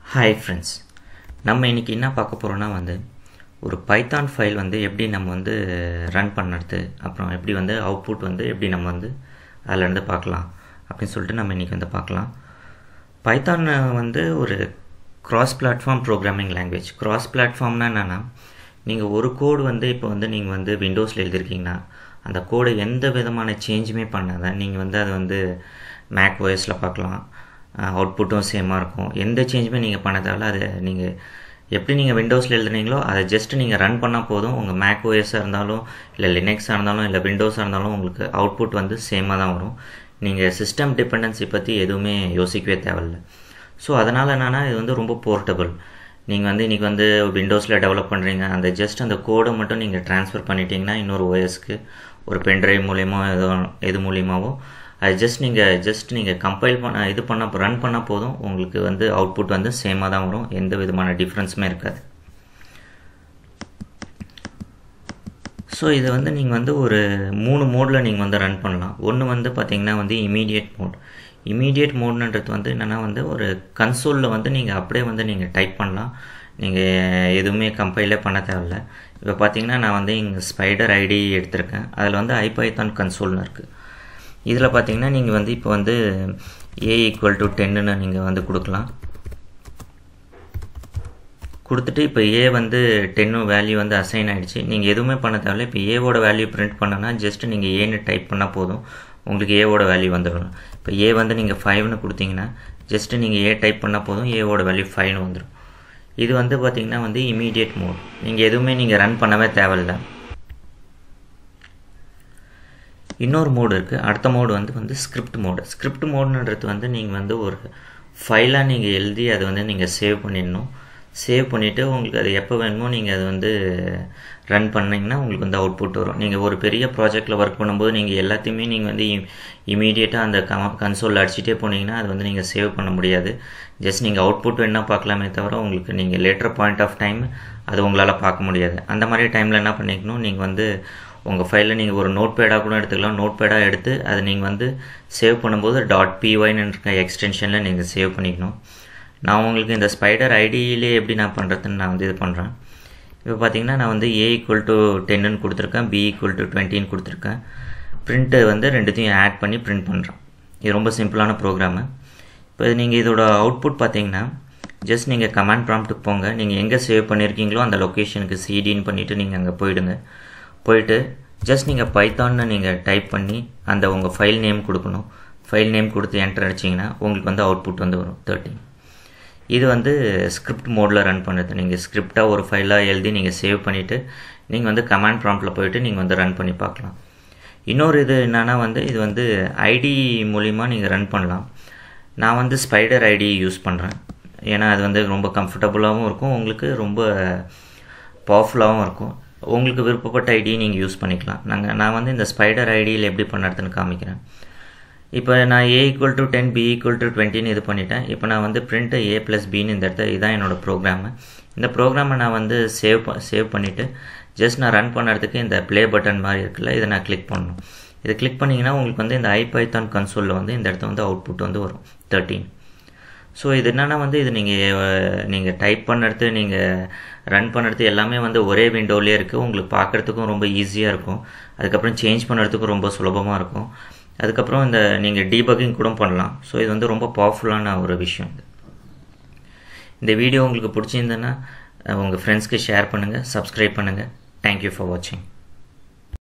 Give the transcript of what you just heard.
hi friends நம்ம இன்றைக்கி என்ன பார்க்க போகிறோன்னா வந்து ஒரு பைத்தான் ஃபைல் வந்து எப்படி நம்ம வந்து ரன் பண்ணுறது அப்புறம் எப்படி வந்து அவுட்புட் வந்து எப்படி நம்ம வந்து அதிலேருந்து பார்க்கலாம் அப்படின்னு சொல்லிட்டு நம்ம இன்றைக்கி வந்து பார்க்கலாம் பைத்தான் வந்து ஒரு cross platform programming language cross பிளாட்ஃபார்ம்னா என்னென்னா நீங்கள் ஒரு கோடு வந்து இப்போ வந்து நீங்கள் வந்து விண்டோஸில் எழுதிருக்கீங்கன்னா அந்த கோடை எந்த விதமான சேஞ்சுமே பண்ணாத நீங்கள் வந்து அதை வந்து மேக் ஓஎஸில் பார்க்கலாம் அவுட்புட்டும் சேமாக இருக்கும் எந்த சேஞ்சுமே நீங்கள் பண்ண தேவையில்ல அது நீங்கள் எப்படி நீங்கள் விண்டோஸில் எழுதுனீங்களோ அதை ஜஸ்ட் நீங்கள் ரன் பண்ணால் போதும் உங்கள் மேக் ஓஎஸாக இருந்தாலும் இல்லை லினக்ஸாக இருந்தாலும் இல்லை விண்டோஸாக இருந்தாலும் உங்களுக்கு அவுட்புட் வந்து சேமாக தான் வரும் நீங்கள் சிஸ்டம் டிபெண்டன்சி பற்றி எதுவுமே யோசிக்கவே தேவையில்ல ஸோ அதனால் என்னென்னா இது வந்து ரொம்ப போர்ட்டபிள் நீங்கள் வந்து இன்றைக்கி வந்து விண்டோஸில் டெவலப் பண்ணுறீங்க அந்த ஜஸ்ட் அந்த கோடை மட்டும் நீங்கள் ட்ரான்ஸ்ஃபர் பண்ணிட்டீங்கன்னா இன்னொரு ஓஎஸ்க்கு ஒரு பென்ட்ரைவ் மூலியமோ ஏதோ எது மூலியமாவோ அது ஜஸ்ட் நீங்கள் ஜஸ்ட் நீங்கள் கம்பைல் பண்ண இது பண்ண ரன் பண்ணால் போதும் உங்களுக்கு வந்து அவுட்புட் வந்து சேமாக தான் வரும் எந்த விதமான டிஃப்ரென்ஸுமே இருக்காது ஸோ இதை வந்து நீங்கள் வந்து ஒரு மூணு மோடில் நீங்கள் வந்து ரன் பண்ணலாம் ஒன்று வந்து பார்த்திங்கன்னா வந்து இமீடியட் மோட் இமீடியட் மோட்ன்றது வந்து என்னென்னா வந்து ஒரு கன்சோலில் வந்து நீங்கள் அப்படியே வந்து நீங்கள் டைப் பண்ணலாம் நீங்கள் எதுவுமே கம்பைலே பண்ண தேவையில்ல இப்போ பார்த்தீங்கன்னா நான் வந்து இங்கே ஸ்பைடர் ஐடி எடுத்திருக்கேன் அதில் வந்து ஐபைத்தான் கன்சோல்னு இருக்குது இதில் பார்த்தீங்கன்னா நீங்கள் வந்து இப்போ வந்து ஏ ஈக்குவல் டு டென்னுன்னு நீங்கள் வந்து கொடுக்கலாம் கொடுத்துட்டு இப்போ ஏ வந்து டென்னு வேல்யூ வந்து அசைன் ஆகிடுச்சு நீங்கள் எதுவுமே பண்ண தேவையில்ல இப்போ ஏவோட வேல்யூ பிரிண்ட் பண்ணனா ஜஸ்ட் நீங்கள் ஏன்னு டைப் பண்ணால் போதும் உங்களுக்கு ஏவோட வேல்யூ வந்துடும் இப்போ ஏ வந்து நீங்கள் ஃபைவ்னு கொடுத்தீங்கன்னா ஜஸ்ட்டு நீங்கள் ஏ டைப் பண்ணால் போதும் ஏவோட வேல்யூ ஃபைவ்னு வந்துடும் இது வந்து பார்த்திங்கன்னா வந்து இமீடியட் மோட் நீங்கள் எதுவுமே நீங்கள் ரன் பண்ணவே தேவையில்ல இன்னொரு மோடு இருக்குது அடுத்த மோடு வந்து வந்து ஸ்கிரிப்ட் மோடு ஸ்கிரிப்ட் மோடுன்றது வந்து நீங்கள் வந்து ஒரு ஃபைலாக நீங்கள் எழுதி அதை வந்து நீங்கள் சேவ் பண்ணிடணும் சேவ் பண்ணிவிட்டு உங்களுக்கு அது எப்போ வேணுமோ நீங்கள் அதை வந்து ரன் பண்ணிங்கன்னா உங்களுக்கு வந்து அவுட்புட் வரும் நீங்கள் ஒரு பெரிய ப்ராஜெக்டில் ஒர்க் பண்ணும்போது நீங்கள் எல்லாத்தையுமே நீங்கள் வந்து இமீடியட்டாக அந்த க கன்சோலில் அடிச்சுட்டே போனீங்கன்னா அது வந்து நீங்கள் சேவ் பண்ண முடியாது ஜஸ்ட் நீங்கள் அவுட்புட் வேணால் பார்க்கலாமே தவிர உங்களுக்கு நீங்கள் லேட்டர் பாயிண்ட் ஆஃப் டைம் அது உங்களால் பார்க்க முடியாது அந்த மாதிரி டைமில் என்ன பண்ணிக்கணும் நீங்கள் வந்து உங்கள் ஃபைலில் நீங்கள் ஒரு நோட் பேடாக கூட எடுத்துக்கலாம் நோட் பேடாக எடுத்து அதை நீங்கள் வந்து சேவ் பண்ணும்போது டாட் பிஒய்னு இருக்க எக்ஸ்டென்ஷனில் நீங்கள் சேவ் பண்ணிக்கணும் நான் உங்களுக்கு இந்த ஸ்பைடர் ஐடியிலே எப்படி நான் பண்ணுறதுன்னு நான் வந்து இது பண்ணுறேன் இப்போ பார்த்தீங்கன்னா நான் வந்து ஏ ஈக்குவல் டு டென்னுன்னு கொடுத்துருக்கேன் பி ஈக்குவல் டு டுவெண்ட்டின்னு கொடுத்துருக்கேன் ப்ரிண்ட்டு வந்து ரெண்டுத்தையும் ஆட் பண்ணி பிரிண்ட் பண்ணுறேன் இது ரொம்ப சிம்பிளான ப்ரோக்ராமு இப்போ நீங்கள் இதோட அவுட்புட் பார்த்தீங்கன்னா ஜஸ்ட் நீங்கள் கமாண்ட் ப்ராம்ப்ட்டுக்கு போங்க நீங்கள் எங்கே சேவ் பண்ணியிருக்கீங்களோ அந்த லொக்கேஷனுக்கு சிடின்னு பண்ணிவிட்டு நீங்கள் அங்கே போயிடுங்க போயிட்டு ஜஸ்ட் நீங்கள் பைத்தான்னு நீங்கள் டைப் பண்ணி அந்த உங்கள் ஃபைல் நேம் கொடுக்கணும் ஃபைல் நேம் கொடுத்து என்டர் அடிச்சிங்கன்னா உங்களுக்கு வந்து அவுட்புட் வந்து வரும் தேர்ட்டின் இது வந்து ஸ்கிரிப்ட் மோடில் ரன் பண்ணுறது நீங்கள் ஸ்கிரிப்டாக ஒரு ஃபைலாக எழுதி நீங்கள் சேவ் பண்ணிவிட்டு நீங்கள் வந்து கமாண்ட் ப்ராம்ப்டில் போயிட்டு நீங்கள் வந்து ரன் பண்ணி பார்க்கலாம் இன்னொரு இது என்னென்னா வந்து இது வந்து ஐடி மூலிமா நீங்கள் ரன் பண்ணலாம் நான் வந்து ஸ்பைடர் ஐடி யூஸ் பண்ணுறேன் ஏன்னா அது வந்து ரொம்ப கம்ஃபர்டபுளாகவும் இருக்கும் உங்களுக்கு ரொம்ப பவர்ஃபுல்லாகவும் இருக்கும் உங்களுக்கு விருப்பப்பட்ட ஐடி நீங்கள் யூஸ் பண்ணிக்கலாம் நாங்கள் நான் வந்து இந்த ஸ்பைடர் ஐடியில் எப்படி பண்ணுறதுன்னு காமிக்கிறேன் இப்போ நான் A equal to ten B equal to டுவெண்ட்டின்னு இது பண்ணிட்டேன் இப்போ நான் வந்து பிரிண்ட்டு ஏ ப்ளஸ் பின்னு இந்த இடத்த இதுதான் என்னோடய ப்ரோக்ராமு இந்த ப்ரோக்ராமை நான் வந்து சேவ் சேவ் பண்ணிவிட்டு ஜஸ்ட் நான் ரன் பண்ணுறதுக்கு இந்த ப்ளே பட்டன் மாதிரி இருக்குல்ல இதை நான் கிளிக் பண்ணணும் இதை கிளிக் பண்ணிங்கன்னா உங்களுக்கு வந்து இந்த ஐபைத்தான் கன்சோலில் வந்து இந்த இடத்த வந்து அவுட்புட் வந்து வரும் தேர்ட்டீன் ஸோ இது என்னென்னா வந்து இது நீங்கள் நீங்கள் டைப் பண்ணுறது நீங்கள் ரன் பண்ணுறது எல்லாமே வந்து ஒரே விண்டோலேயே இருக்குது உங்களுக்கு பார்க்குறதுக்கும் ரொம்ப ஈஸியாக இருக்கும் அதுக்கப்புறம் சேஞ்ச் பண்ணுறதுக்கும் ரொம்ப சுலபமாக இருக்கும் அதுக்கப்புறம் இந்த நீங்கள் டீபக்கிங் கூட பண்ணலாம் ஸோ இது வந்து ரொம்ப பவர்ஃபுல்லான ஒரு விஷயம் இது இந்த வீடியோ உங்களுக்கு பிடிச்சிருந்ததுன்னா உங்கள் ஃப்ரெண்ட்ஸ்க்கு ஷேர் பண்ணுங்கள் சப்ஸ்கிரைப் பண்ணுங்கள் தேங்க்யூ ஃபார் வாட்சிங்